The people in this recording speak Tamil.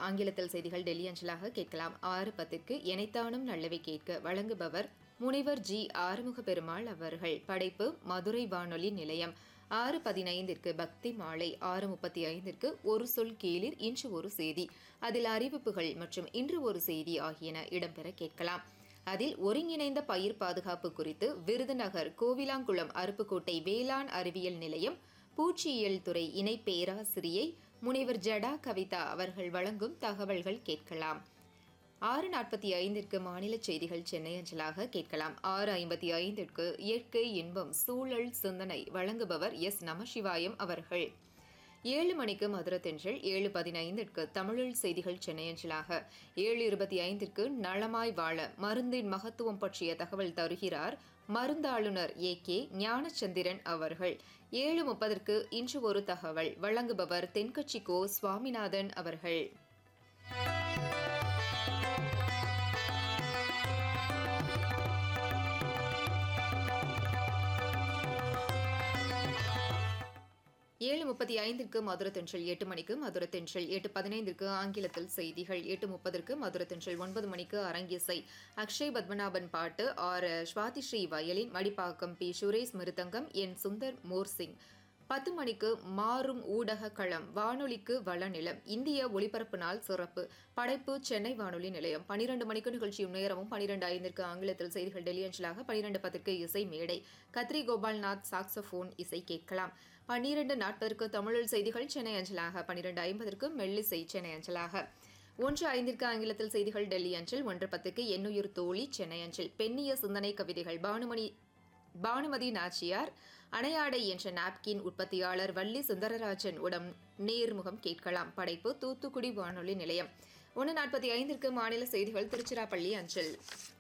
ஆங்கிலத்தில் செய்திகள் டெல்லி அஞ்சலாக கேட்கலாம் ஆறு பத்திற்கு எனைத்தானும் நல்லவை கேட்க வழங்குபவர் முனைவர் ஜி ஆறுமுக பெருமாள் அவர்கள் படைப்பு மதுரை வானொலி நிலையம் ஆறு பதினைந்திற்கு பக்தி மாலை ஆறு முப்பத்தி ஐந்திற்கு ஒரு சொல் கீழிர் இன்று ஒரு செய்தி அதில் அறிவிப்புகள் மற்றும் இன்று ஒரு செய்தி ஆகியன இடம்பெற கேட்கலாம் அதில் ஒருங்கிணைந்த பயிர் பாதுகாப்பு குறித்து விருதுநகர் கோவிலாங்குளம் அருப்புக்கோட்டை வேளாண் அறிவியல் நிலையம் பூச்சியியல் துறை இணை பேராசிரியை முனைவர் ஜடா கவிதா அவர்கள் வழங்கும் தகவல்கள் கேட்கலாம் ஆறு நாற்பத்தி ஐந்திற்கு மாநில செய்திகள் சென்னை அஞ்சலாக கேட்கலாம் ஆறு ஐம்பத்தி ஐந்திற்கு இயற்கை இன்பம் சூழல் சிந்தனை வழங்குபவர் எஸ் நமசிவாயம் அவர்கள் ஏழு மணிக்கு மதுரை தென்றல் ஏழு பதினைந்திற்கு தமிழில் செய்திகள் சென்னை அஞ்சலாக ஏழு இருபத்தி ஐந்திற்கு நலமாய் வாழ மருந்தின் மகத்துவம் பற்றிய தகவல் தருகிறார் மருந்தாளுநர் ஏ கே ஞானச்சந்திரன் அவர்கள் ஏழு முப்பதற்கு இன்று ஒரு தகவல் வழங்குபவர் தென்கட்சி கோ சுவாமிநாதன் அவர்கள் ஏழு முப்பத்தி ஐந்திற்கு மதுரை தென்றல் எட்டு மணிக்கு மதுரை தென்றல் எட்டு பதினைந்திற்கு ஆங்கிலத்தில் செய்திகள் எட்டு முப்பதற்கு மதுரை தென்றல் ஒன்பது மணிக்கு அரங்கிசை அக்ஷய் பத்மநாபன் பாட்டு R Swathi Sri violin Madipakkam B Suresh mridangam N Sundar morsing பத்து மணிக்கு மாறும் ஊடக களம் வானொலிக்கு வளநிலம் இந்திய ஒலிபரப்பு நாள் சிறப்பு படைப்பு சென்னை வானொலி நிலையம் பனிரெண்டு மணிக்கு நிகழ்ச்சியும் நேரமும் பனிரெண்டு ஐந்திற்கு ஆங்கிலத்தில் செய்திகள் டெல்லி அஞ்சலாக பனிரெண்டு பத்திற்கு இசை மேடை கத்ரி கோபால்நாத் சாக்ஸோஃபோன் இசை கேட்கலாம் பன்னிரண்டு நாற்பதற்கு தமிழில் செய்திகள் சென்னை அஞ்சலாக பனிரெண்டு ஐம்பதற்கு மெல்லிசை சென்னை அஞ்சலாக ஒன்று ஐந்திற்கு ஆங்கிலத்தில் செய்திகள் டெல்லி அஞ்சல் ஒன்று பத்துக்கு எண்ணுயிர் தோழி சென்னை அஞ்சல் பெண்ணிய சிந்தனை கவிதைகள் பானுமணி பானுமதி நாச்சியார் அணையாடை என்ற நாப்கின் உற்பத்தியாளர் வள்ளி சுந்தரராஜன் உடன் நேர்முகம் கேட்கலாம் படைப்பு தூத்துக்குடி வானொலி நிலையம் ஒன்று நாற்பத்தி ஐந்திற்கு மாநில செய்திகள் திருச்சிராப்பள்ளி அஞ்சல்